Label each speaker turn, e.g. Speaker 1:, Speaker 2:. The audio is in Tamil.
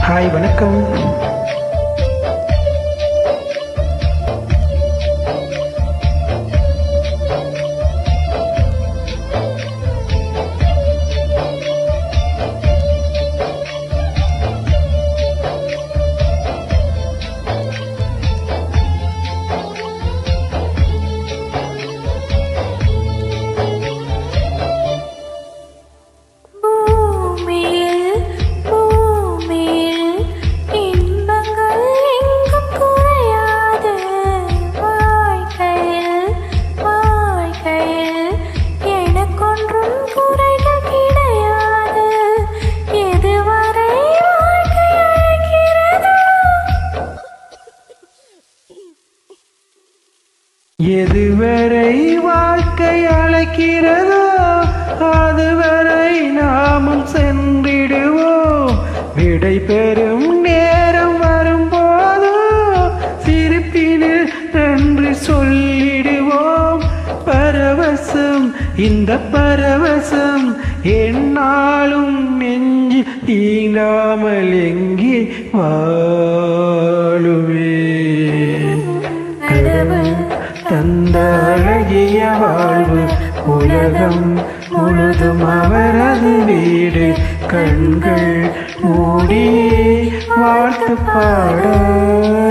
Speaker 1: ஹாய் வணக்கம்
Speaker 2: பூமியில் பூமியில் இன்பங்கள் எங்கும் குறையாது வாழ்க்கையில் வாழ்க்கையில் எனக்கொன்றும் குறைகள் கிடையாது எதுவரை வாழ்க்கை அழைக்கிறதோ
Speaker 1: எதுவரை வாழ்க்கை அழைக்கிறதோ அதுவரை நாமும் சென்றிடுவோம் விடை பெறும் நேரம் வரும்போதோ சிரிப்பினில் நன்றி சொல்லிடுவோம் பரவசம் இந்த பரவசம் என்னாலும் நெஞ்சு தீங்காமல் எங்கே வாழுவேன்
Speaker 2: கடவுள்
Speaker 1: தந்த அழகிய வாழ்வு உலகம் முழுதும் அவரது வீடு கண்கள் மூடி வாழ்த்து பாட